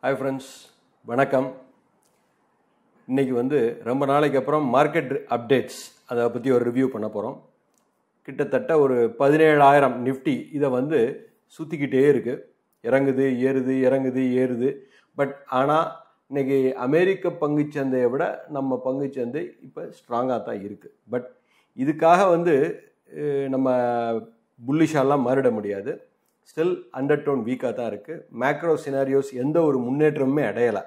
hi friends வணக்கம் இன்னைக்கு வந்து ரொம்ப நாளைக்கு அப்புறம் மார்க்கெட் அப்டேட்ஸ் அதை பற்றி ஒரு ரிவ்யூ பண்ண போகிறோம் கிட்டத்தட்ட ஒரு பதினேழாயிரம் நிஃப்டி இதை வந்து சுற்றிக்கிட்டே இருக்குது இறங்குது ஏறுது இறங்குது ஏறுது பட் ஆனால் இன்னைக்கு அமெரிக்க பங்குச்சந்தையை விட நம்ம பங்குச்சந்தை இப்போ ஸ்ட்ராங்காக தான் இருக்குது பட் இதுக்காக வந்து அஹ், நம்ம புல்லிஷாலாம் மாறிட முடியாது ஸ்டில் அண்டர் டோன் வீக்காக தான் இருக்குது மேக்ரோ சினாரியோஸ் எந்த ஒரு முன்னேற்றமுமே அடையலை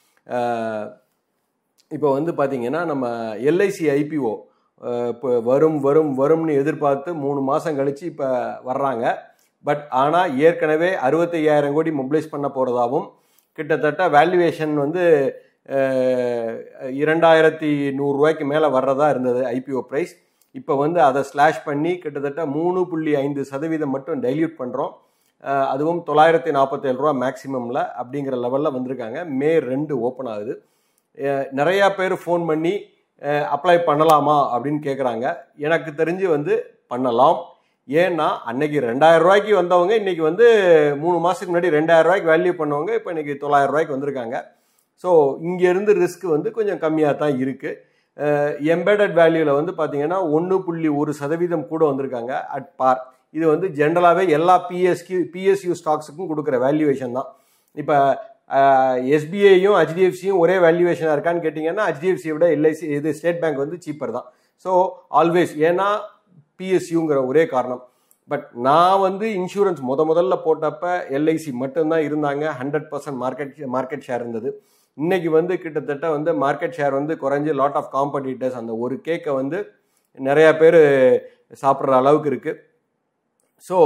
இப்போ வந்து பார்த்தீங்கன்னா நம்ம எல்ஐசி ஐபிஓ இப்போ வரும் வரும் வரும்னு எதிர்பார்த்து மூணு மாதம் கழித்து இப்போ வர்றாங்க பட் ஆனால் ஏற்கனவே அறுபத்தையாயிரம் கோடி மொபிலைஸ் பண்ண போகிறதாவும் கிட்டத்தட்ட வேல்யூவேஷன் வந்து அஹ், இரண்டாயிரத்தி நூறுரூவாய்க்கு மேலே வர்றதா இருந்தது ஐபிஓ ப்ரைஸ் இப்போ வந்து அதை ஸ்லாஷ் பண்ணி கிட்டத்தட்ட மூணு புள்ளி ஐந்து சதவீதம் மட்டும் டைல்யூட் பண்ணுறோம் அதுவும் தொள்ளாயிரத்தி நாற்பத்தேழு ரூபா மேக்ஸிமமில் அப்படிங்கிற லெவலில் வந்திருக்காங்க மே ரெண்டு ஓப்பன் ஆகுது அஹ் நிறையா பேர் ஃபோன் பண்ணி அப்ளை பண்ணலாமா அப்படின்னு கேட்குறாங்க எனக்கு தெரிஞ்சு வந்து பண்ணலாம் ஏன்னா அன்னைக்கு ரெண்டாயிரம் ரூபாய்க்கு வந்தவங்க இன்னைக்கு வந்து மூணு மாதத்துக்கு முன்னாடி ரெண்டாயிரம் ரூபாய்க்கு வேல்யூ பண்ணவங்க இப்போ இன்னைக்கு தொள்ளாயிரம் ரூபாய்க்கு வந்திருக்காங்க ஸோ இங்கேருந்து ரிஸ்க் வந்து கொஞ்சம் கம்மியாக தான் இருக்குது எம்பெடட் வேல்யூவில் வந்து பார்த்தீங்கன்னா ஒன்று புள்ளி ஒரு சதவீதம் கூட வந்திருக்காங்க அட் பார் இது வந்து ஜென்ரலாகவே எல்லா பிஎஸ்கியூ பிஎஸ்யூ ஸ்டாக்ஸுக்கும் கொடுக்குற வேல்யூவேஷன் தான் இப்போ எஸ்பிஐயும் ஹெச்டிஎஃப்சியும் ஒரே வேல்யூவேஷனாக இருக்கான்னு கேட்டிங்கன்னா ஹெச்டிஎஃப்சியை விட எல்ஐசி இது ஸ்டேட் பேங்க் வந்து சீப்பர் தான் ஸோ ஆல்வேஸ் ஏன்னா பிஎஸ்யூங்கிற ஒரே காரணம் பட் நான் வந்து இன்சூரன்ஸ் முத முதல்ல போட்டப்ப எல்ஐசி மட்டும்தான் இருந்தாங்க hundred percent market market share இருந்தது இன்னைக்கு வந்து கிட்டத்தட்ட வந்து மார்க்கெட் ஷேர் வந்து குறைஞ்சி லாட் ஆஃப் காம்படிட்டர்ஸ் அந்த ஒரு கேக்கை வந்து நிறையா பேர் சாப்பிட்ற அளவுக்கு இருக்குது ஸோ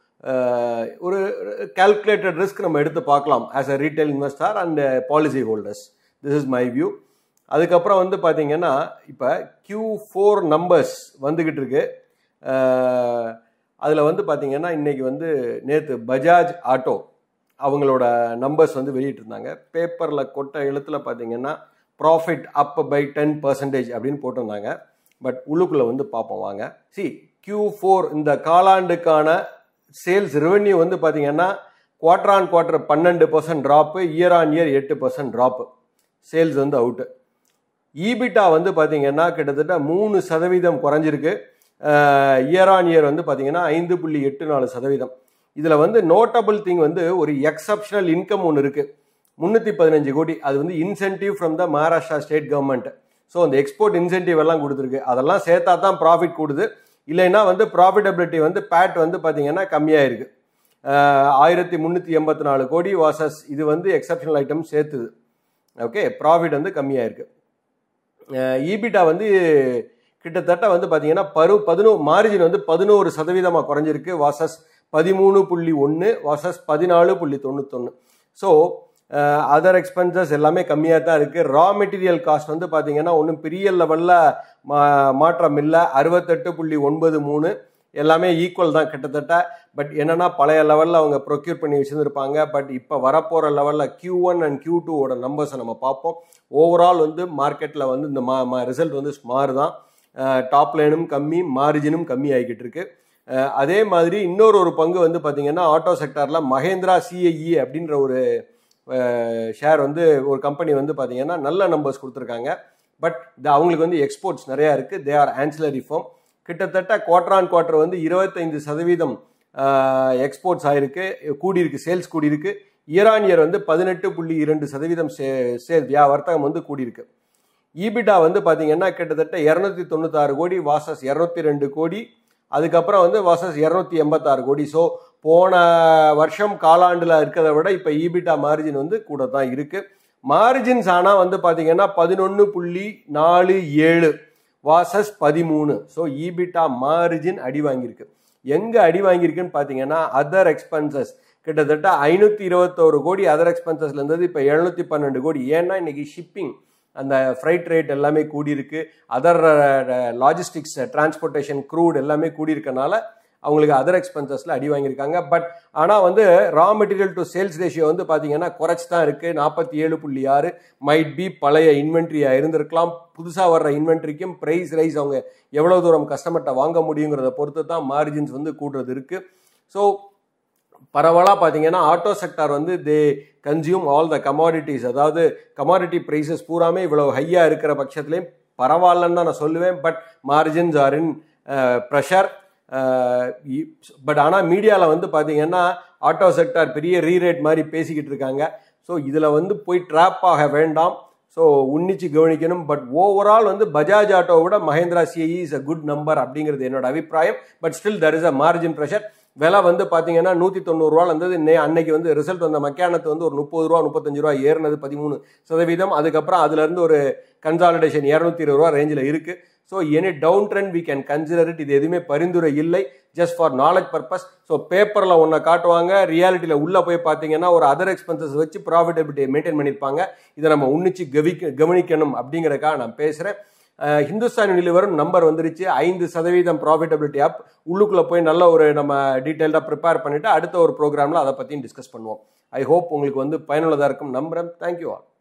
ஒரு கால்குலேட்டட் ரிஸ்க் நம்ம எடுத்து பார்க்கலாம் as a retail investor and policy holders this is my view அதுக்கப்புறம் வந்து பார்த்தீங்கன்னா இப்போ கியூ ஃபோர் நம்பர்ஸ் வந்துக்கிட்டு இருக்கு அதில் வந்து பார்த்தீங்கன்னா இன்னைக்கு வந்து நேற்று பஜாஜ் ஆட்டோ அவங்களோட நம்பர்ஸ் வந்து வெளியிட்டிருந்தாங்க பேப்பரில் கொட்ட எழுத்தில் பார்த்தீங்கன்னா profit up by ten percentage அப்படின்னு போட்டிருந்தாங்க பட் உள்ளுக்குள்ளே வந்து பார்ப்போம் வாங்க சி கியூ ஃபோர் இந்த காலாண்டுக்கான சேல்ஸ் ரெவென்யூ வந்து பார்த்தீங்கன்னா குவார்டர் ஆன் குவார்டர் பன்னெண்டு percent drop year on year எட்டு பர்சன்ட் ட்ராப்பு சேல்ஸ் வந்து அவுட்டு ஈபிட்டா வந்து பார்த்தீங்கன்னா கிட்டத்தட்ட மூணு சதவீதம் குறைஞ்சிருக்கு இயர் ஆன் இயர் வந்து பார்த்தீங்கன்னா ஐந்து புள்ளி எட்டு நாலு சதவீதம் இதில் வந்து நோட்டபிள் திங் வந்து ஒரு எக்ஸப்ஷனல் இன்கம் ஒன்று இருக்குது முந்நூற்றி பதினஞ்சு கோடி அது வந்து incentive from the Maharashtra state government so அந்த எக்ஸ்போர்ட் இன்சென்டிவ் எல்லாம் கொடுத்துருக்கு அதெல்லாம் சேர்த்தா தான் ப்ராஃபிட் கூடுது இல்லைன்னா வந்து ப்ராஃபிட்டபிலிட்டி வந்து பேட் வந்து பார்த்தீங்கன்னா கம்மியாக இருக்கு ஆயிரத்தி முந்நூற்றி எண்பத்தி நாலு கோடி வாசஸ் இது வந்து எக்ஸப்ஷனல் ஐட்டம் சேர்த்துது ஓகே ப்ராஃபிட் வந்து கம்மியாக இருக்கு ஈபிட்டா வந்து கிட்டத்தட்ட வந்து பார்த்தீங்கன்னா பரு பதினோ மார்ஜின் வந்து பதினோரு சதவீதமாக குறைஞ்சிருக்கு வாசஸ் பதிமூணு புள்ளி ஒன்று வாசஸ் பதினாலு புள்ளி தொண்ணூத்தொன்று ஸோ அதர் எக்ஸ்பென்சஸ் எல்லாமே கம்மியாக தான் இருக்குது ரா மெட்டீரியல் காஸ்ட் வந்து பார்த்தீங்கன்னா ஒன்றும் பெரிய லெவலில் மா மாற்றம் இல்லை அறுபத்தெட்டு புள்ளி ஒன்பது மூணு எல்லாமே ஈக்குவல் தான் கிட்டத்தட்ட பட் என்னன்னா பழைய லெவலில் அவங்க ப்ரொக்யூர் பண்ணி வச்சுருந்துருப்பாங்க பட் இப்போ வரப்போகிற லெவலில் கியூ ஒன் அண்ட் கியூ டூவோட நம்பர்ஸை நம்ம பார்ப்போம் ஓவரால் வந்து மார்க்கெட்டில் வந்து இந்த மா ரிசல்ட் வந்து ஸ்மார் தான் டாப் லைனும் கம்மி மார்ஜினும் கம்மி ஆகிக்கிட்டு இருக்கு அஹ் அதே மாதிரி இன்னொரு ஒரு பங்கு வந்து பார்த்தீங்கன்னா ஆட்டோ செக்டாரில் மகேந்திரா சிஐஇ அப்படின்ற ஒரு ஷேர் வந்து ஒரு கம்பெனி வந்து பார்த்தீங்கன்னா நல்ல நம்பர்ஸ் கொடுத்துருக்காங்க பட் இது அவங்களுக்கு வந்து எக்ஸ்போர்ட்ஸ் நிறையா இருக்குது தே ஆர் ஆன்சிலரி ஃபார்ம் கிட்டத்தட்ட குவார்டர் ஆன் குவார்டர் வந்து இருபத்தைந்து சதவீதம் எக்ஸ்போர்ட்ஸ் ஆயிருக்கு கூடியிருக்கு சேல்ஸ் கூடியிருக்கு இயர் ஆன் இயர் வந்து பதினெட்டு புள்ளி இரண்டு சதவீதம் சே சேல் வியா வர்த்தகம் வந்து கூடியிருக்கு ஈபிட்டா வந்து பார்த்தீங்கன்னா கிட்டத்தட்ட இரநூத்தி தொண்ணூத்தாறு கோடி வாசஸ் இரநூத்தி ரெண்டு கோடி அதுக்கப்புறம் வந்து வாசஸ் இரநூத்தி எண்பத்தாறு கோடி ஸோ போன வருஷம் காலாண்டில் இருக்கிறத விட இப்போ ஈபிட்டா மார்ஜின் வந்து கூட தான் இருக்குது மார்ஜின்ஸ் ஆனால் வந்து பார்த்தீங்கன்னா பதினொன்று புள்ளி நாலு ஏழு வாசஸ் பதிமூணு ஸோ ஈபிட்டா மார்ஜின் அடி வாங்கியிருக்கு எங்கே அடி வாங்கியிருக்குன்னு பார்த்தீங்கன்னா அதர் எக்ஸ்பென்சஸ் கிட்டத்தட்ட ஐநூற்றி இருபத்தோரு கோடி அதர் எக்ஸ்பென்சஸ்ல இருந்தது இப்போ எழுநூற்றி பன்னெண்டு கோடி ஏன்னா இன்னைக்கு ஷிப்பிங் அந்த ஃப்ரைட் ரேட் எல்லாமே கூடியிருக்கு அதர் லாஜிஸ்டிக்ஸ் டிரான்ஸ்போர்ட்டேஷன் க்ரூட் எல்லாமே கூடியிருக்கனால அவங்களுக்கு அதர் எக்ஸ்பென்சஸில் அடி வாங்கியிருக்காங்க பட் ஆனால் வந்து raw material to sales ratio வந்து பார்த்தீங்கன்னா குறைச்சி தான் இருக்குது நாற்பத்தி ஏழு புள்ளி ஆறு மைட் பி பழைய இன்வென்ட்ரியாக இருந்திருக்கலாம் புதுசாக வர்ற இன்வென்ட்ரிக்கும் ப்ரைஸ் ரைஸ் அவங்க எவ்வளோ தூரம் கஸ்டமர்கிட்ட வாங்க முடியுங்கிறத பொறுத்து தான் மார்ஜின்ஸ் வந்து கூடுறது இருக்குது ஸோ பரவலாக பார்த்தீங்கன்னா ஆட்டோ செக்டார் வந்து they consume all the commodities அதாவது கமாடிட்டி ப்ரைஸஸ் பூராமே இவ்வளவு ஹையாக இருக்கிற பட்சத்துலேயும் பரவாயில்லன்னு தான் நான் சொல்லுவேன் but margins are in pressure but ஆனால் மீடியாவில் வந்து பார்த்தீங்கன்னா ஆட்டோ செக்டார் பெரிய ரீரேட் மாதிரி பேசிக்கிட்டு இருக்காங்க ஸோ இதில் வந்து போய் ட்ராப் ஆக வேண்டாம் ஸோ உன்னிச்சு கவனிக்கணும் பட் ஓவரால் வந்து பஜாஜ் ஆட்டோவை விட Mahindra CI is a good number அப்படிங்கிறது என்னோட அபிப்பிராயம் but still there is a margin pressure விலை வந்து பார்த்தீங்கன்னா நூற்றி தொண்ணூறுரூவா இருந்தது இன்னே அன்னைக்கு வந்து ரிசல்ட் வந்த மக்கானத்து வந்து ஒரு முப்பது ரூபா முப்பத்தஞ்சு ரூபா ஏறினது பதிமூணு சதவீதம் அதுக்கப்புறம் அதுலேருந்து ஒரு கன்சாலிடேஷன் இரநூத்தி இருபது ரூபா ரேஞ்சில் இருக்குது so any down trend we can consider it இது எதுவுமே பரிந்துரை இல்லை just for knowledge purpose so பேப்பரில் ஒன்றை காட்டுவாங்க ரியாலிட்டியில் உள்ளே போய் பார்த்தீங்கன்னா ஒரு அதர் எக்ஸ்பென்சஸ் வச்சு ப்ராஃபிட்டபிலிட்டியை மெயின்டைன் பண்ணியிருப்பாங்க இதை நம்ம உன்னிச்சு கவிக்க கவனிக்கணும் அப்படிங்கிறதுக்காக நான் பேசுகிறேன் ஹிந்துஸ்தான் யூனிலிவரும் நம்பர் வந்துருச்சு ஐந்து சதவீதம் ப்ராஃபிட்டபிலிட்டி அப் உள்ளுக்குள்ளே போய் நல்ல ஒரு நம்ம டீட்டெயில்டாக ப்ரிப்பேர் பண்ணிவிட்டு அடுத்த ஒரு ப்ரோக்ராமில் அதை பற்றியும் டிஸ்கஸ் பண்ணுவோம் ஐ ஹோப் உங்களுக்கு வந்து பயனுள்ளதாக இருக்கும் நம்புகிறேன் தேங்க்யூ ஆல்